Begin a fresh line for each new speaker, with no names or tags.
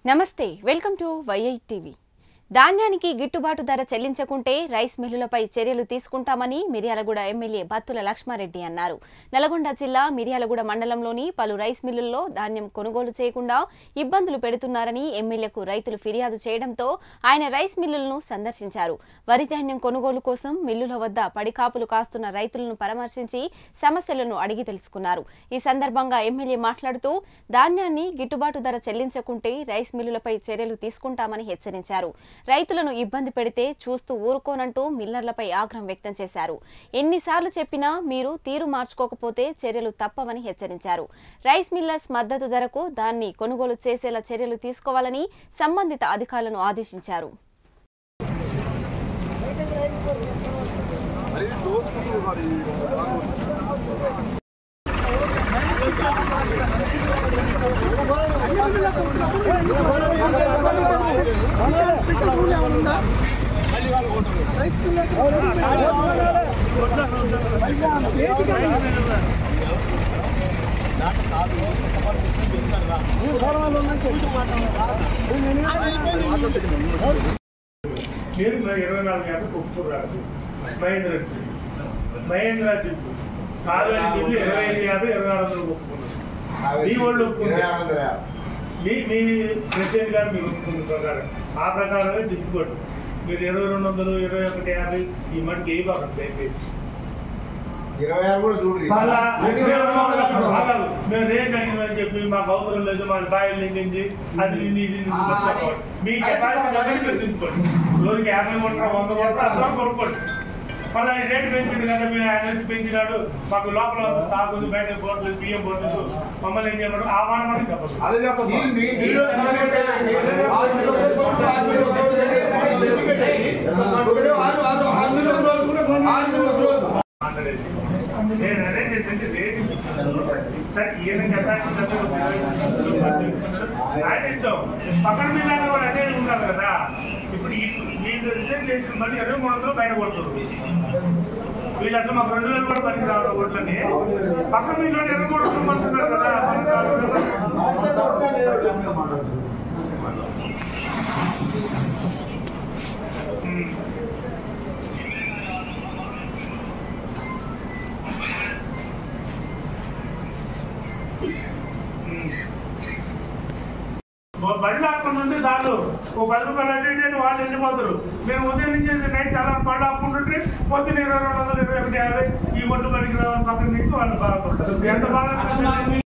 నమస్తే welcome to yi TV ధాన్యానికి గిట్టుబాటు ధర చెల్లించకుంటే రైస్ మిల్లులపై చర్యలు తీసుకుంటామని మిర్యాలగూడ ఎమ్మెల్యే బత్తుల లక్ష్మారెడ్డి అన్నారు నల్గొండ జిల్లా మిర్యాలగూడ మండలంలోని పలు రైస్ మిల్లుల్లో ధాన్యం కొనుగోలు చేయకుండా ఇబ్బందులు పెడుతున్నారని ఎమ్మెల్యేకు రైతులు ఫిర్యాదు చేయడంతో ఆయన రైస్ మిల్లులను సందర్శించారు వరి ధాన్యం కొనుగోలు కోసం మిల్లుల వద్ద పడికాపులు కాస్తున్న రైతులను పరామర్శించి సమస్యలను అడిగి తెలుసుకున్నారు ఈ సందర్భంగా ఎమ్మెల్యే మాట్లాడుతూ ధాన్యాన్ని గిట్టుబాటు ధర చెల్లించకుంటే రైస్ మిల్లులపై చర్యలు తీసుకుంటామని హెచ్చరించారు రైతులను ఇబ్బంది పెడితే చూస్తూ ఊరుకోనంటూ మిల్లర్లపై ఆగ్రహం వ్యక్తం చేశారు ఎన్నిసార్లు చెప్పినా మీరు తీరు మార్చుకోకపోతే చర్యలు తప్పవని హెచ్చరించారు రైస్ మిల్లర్స్ మద్దతు ధరకు దాన్ని కొనుగోలు చేసేలా చర్యలు తీసుకోవాలని సంబంధిత అధికారులను ఆదేశించారు
మీరు మరి ఇరవై నాలుగు గంటలకు ఒప్పుకోరాదు మహేంద్ర చెప్పు. మహేంద్ర చెప్పు కావేరి చెప్పి ఇరవై ఐదు యాభై ఇరవై నాలుగు వందలు ఒప్పుకున్నారు మీ వాళ్ళు ఒప్పుకున్నారు మీ మీ ప్రెసిడెంట్ గారు మీరు ఒప్పుకున్న ప్రకారం ఆ ప్రకారమే తెచ్చుకోండి మీరు ఇరవై రెండు వందలు ఇరవై ఒకటి యాభై ఈ మటుకు ఏ బాగా దయచేసి
ఇరవై ఆరు కూడా చూడు
మళ్ళా ఆగాలి. మేము రేట్ అడిగినని చెప్పి మాకు అవసరం లేదు మా బాయిల్ నిండింది అది నిండి ఇది నిండి పట్టుకోవాలి. మీ కెపాసిటీ ప్రకారం మీరు తీసుకోండి రోజుకి యాభై కొంటారా వంద కొంటారా అందులో కొనుక్కోండి మళ్ళీ ఆయన రేట్ పెంచింది కదా మీరు ఆయన రేట్ పెంచినాడు మాకు లోపల తాగుంది బయట బోర్డు బియ్యం బోర్డు మమ్మల్ని ఏం చేయమన్నారు ఆ మాట మనకి చెప్పదు
అదే చేస్తాం సార్. మీ- మీలో
మాట్లాడేది. నేను అనేది ఏంటంటే రేటు ఇస్తున్నాను. సరే ఈయన కెపాసిటీ చెప్పి ఆయన ఇష్టం పక్కన పిల్లలు కూడా అదే ఉన్నారు కదా ఇప్పుడు ఈ- వీళ్ళు రిజెక్ట్ చేసిన మళ్ళీ ఇరవై మూడు వందలు బయట కొడుతుంది వీళ్ళంతా మాకు రెండు వేలు కూడా పనికి రావాలి ఓట్లని పక్కన వీళ్ళు ఇరవై మూడు వందలు పంచుతున్నారు కదా మనకు రావాలి కదా. ఉమ్. ఓ బళ్ళు ఆకుండా ఉంటే చాలు ఓ పది రూపాయలు అటు ఇటు అని వాళ్ళు వెళ్ళిపోతారు మీరు ఉదయం నుంచి నైట్ చాలా బళ్ళు ఆపుకుంటుంటే పొద్దున్న ఇరవై రెండు వందలు ఇరవై ఒకటి యాభై ఈ ఒడ్డు పనికి రావాలి పక్కన నుంచి వాళ్ళు బాధపడతారు ఎంత బాగా